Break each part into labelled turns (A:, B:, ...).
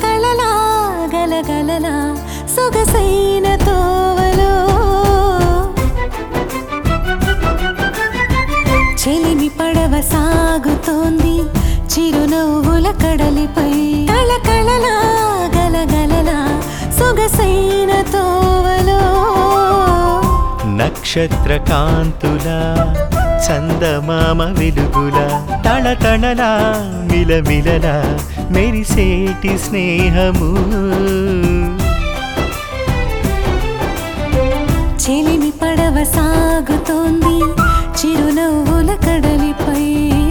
A: కళలా గలగలలా సొగసైన తోవలో చెలిమి పడవ సాగుతోంది చిరునవ్వుల కడలిపై కళకళలా గలగలలా సొగసైన తోవలో
B: నక్షత్ర కాంతుల చందమామ వెలుగుల తళతళలా మిలమిలలా మెరిసేటి స్నేహము
A: చెలిమి పడవ సాగుతోంది చిరునవ్వుల కడలిపై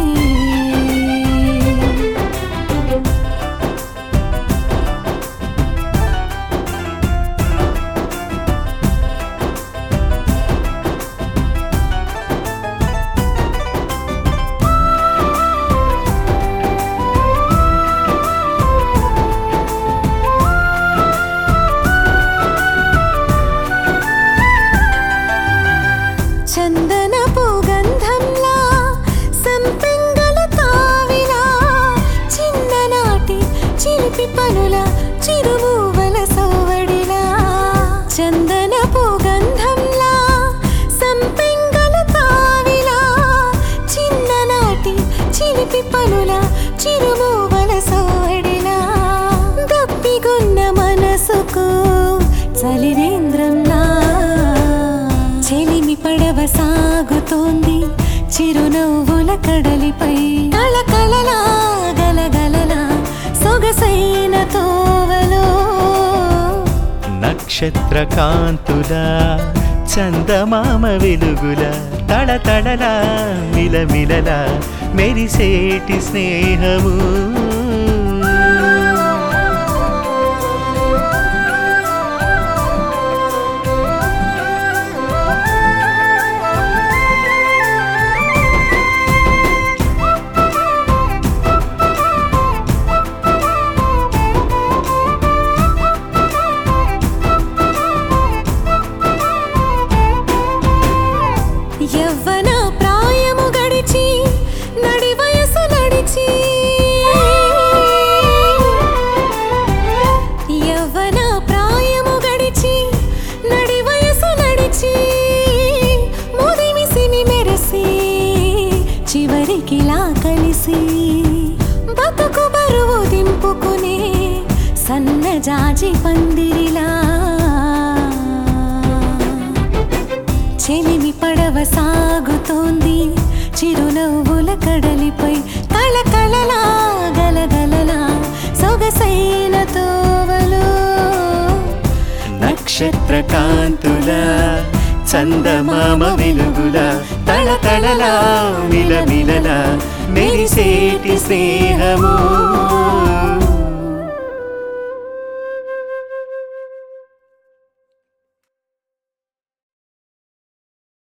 A: చందనపు గంధంలా సంపెంగల తావిలా చిన్ననాటి చిలిపి పనుల చిరుమూవల సవ్వడిలా చందనపు గంధంలా సంపెంగల తావిలా చిన్ననాటి చిలిపి పనుల చిరుమూవల సవ్వడిలా దప్పిగొన్న మనసుకు చలివేంద్రంలా చెలిమి పడవ సాగుతోంది చిరునవ్వుల కడలిపై కళకళలా గలగలలా సొగసైన తోవలో
B: నక్షత్ర కాంతుల చందమామ వెలుగుల తళతళలా మిలమిలలా మెరిసేటి స్నేహము
A: యవ్వన ప్రాయము గడిచి నడి వయసు నడిచి యవ్వన ప్రాయము గడిచి నడి వయసు నడిచి ముదిమిసిని మెరిసి చివరికిలా కలిసి బతుకు బరువు దింపుకునే సన్నజాజి పందిరిలా చెలిమి పడవ సాగుతోంది చిరునవ్వుల కడలిపై కళకళలా గలగలలా సొగసైన తోవలో
B: నక్షత్ర కాంతుల చందమామ వెలుగుల తళతళలా మిలమిలలా మెరిసేటి స్నేహము